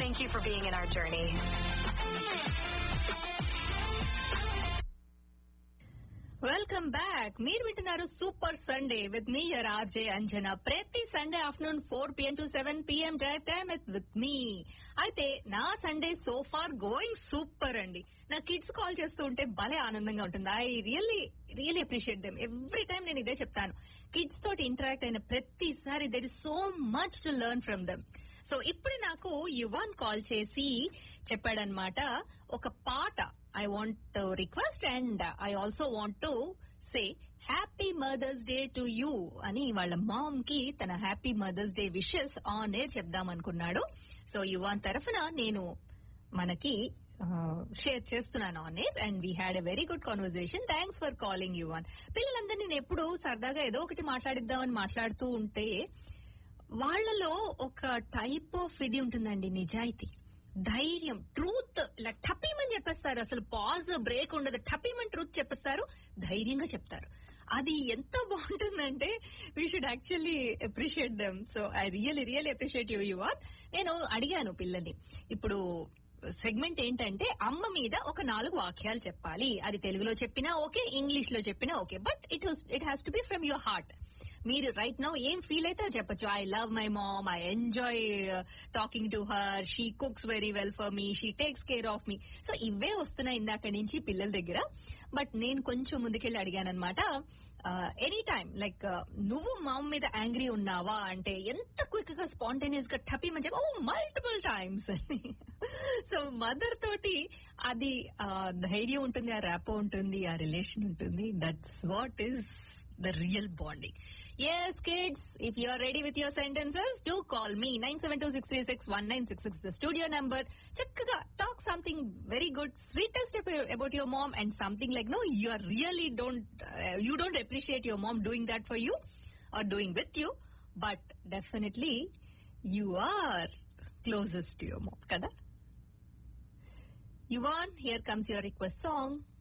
Thank you for being in our journey. Welcome back మీరు వింటున్నారు super Sunday with me your RJ Anjana ప్రతి Sunday afternoon four PM to seven PM drive time with me అయితే నా Sunday so far going super అండి నా kids call చేస్తూ ఉంటే భలే ఆనందంగా ఉంటుంది I really really appreciate them every time నేను ఇదే చెప్తాను కిడ్స్ తోటి ఇంటరాక్ట్ అయిన ప్రతిసారి there is so much to learn from them so ఇప్పుడు నాకు యువాన్ కాల్ చేసి చెప్పాడనమాట ఒక పాట I want to request and I also want to say happy mother's day to you అని వాళ్ళ మామ్ కి తన happy mother's day wishes on air చెప్దాం అనుకున్నాడు సో యువాన్ తరఫున నేను మనకి షేర్ చేస్తున్నాను on air and we had a very good conversation thanks for calling Yuvan పిల్లలందరినీ నేను ఎప్పుడు సరదాగా ఏదో ఒకటి మాట్లాడిద్దామని మాట్లాడుతూ ఉంటే వాళ్లలో ఒక టైప్ ఆఫ్ ఇది ఉంటుందండి నిజాయితీ ధైర్యం ట్రూత్ ఇలా టపీమని చెప్పేస్తారు అసలు పాజ్ బ్రేక్ ఉండదు టపీమని ట్రూత్ చెప్పేస్తారు ధైర్యంగా చెప్తారు అది ఎంత బాగుంటుందంటే we should actually appreciate them so I really really appreciate you you are నేను అడిగాను పిల్లని ఇప్పుడు సెగ్మెంట్ ఏంటంటే అమ్మ మీద ఒక నాలుగు వాక్యాలు చెప్పాలి అది తెలుగులో చెప్పినా ఓకే ఇంగ్లీష్ లో చెప్పినా okay but it it has to be from your heart మీరు రైట్ నౌ ఏం ఫీల్ అయితే అది చెప్పొచ్చు I love my mom I enjoy talking to her she cooks very well for me she takes care of me so ఇవే వస్తున్నాయి ఇందాక నుంచి పిల్లల దగ్గర బట్ నేను కొంచెం ముందుకెళ్ళి అడిగానమాట ఎనీ టైమ్ లైక్ నువ్వు మామ్ మీద యాంగ్రీ ఉన్నావా అంటే ఎంత క్విక్ గా స్పాంటేనియస్ గా టపీమని చెప్పి ఓ మల్టిపుల్ టైమ్స్ సో మదర్ తోటి అది ధైర్యం ఉంటుంది ఆ ర్యాపో ఉంటుంది ఆ రిలేషన్ ఉంటుంది that's what is the real bonding. Yes, kids, if you are ready with your sentences, do call me 972-636-1966, the studio number. Chakkaga, talk something very good, sweetest about your mom and something like, no, you are really don't, uh, you don't appreciate your mom doing that for you or doing with you, but definitely you are closest to your mom, kada? Yuvan, here comes your request song.